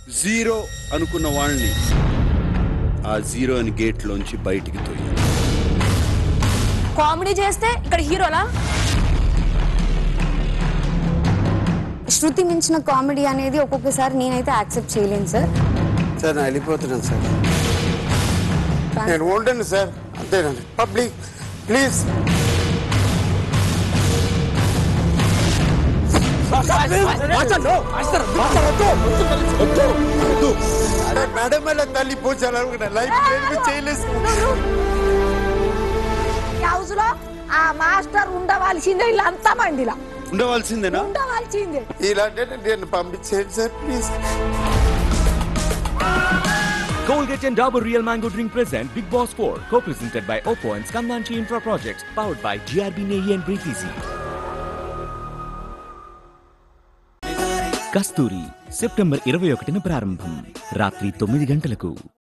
Zero అనుకున్న వాళ్ళని ఆ జీరో అని గేట్ లోంచి బయటికి తోయాలి కామెడీ చేస్తే ఇక్కడ హీరోలా శృతి మించిన కామెడీ అనేది ఒక్కొక్కసారి నేనైతే యాక్సెప్ట్ చేయలేను సార్ సార్ నేను వెళ్ళిపోతున్నాను సార్ నేను ఉండను సార్ అంతేనండి పబ్లిక్ ప్లీజ్ మేడం వల్ల తల్లి పోచాలనుకున్నా లైఫ్ చేయలేదు హౌస్ లో ఆ మాస్టర్ ఉండవలసిందే వీళ్ళంతా మందిలా ఉండవలసిందేనా ఉండవలసిందే ఇలాంటి నేను పంపించేయండి sir please Colgate and Dabur Real Mango Drink present Big Boss 4, co-presented by Oppo and Skandanchi Infra Projects, powered by GRB Navy and Breathe Easy. Kasturi September ఇరవై ఒకటిన ప్రారంభం రాత్రి తొమ్మిది గంటలకు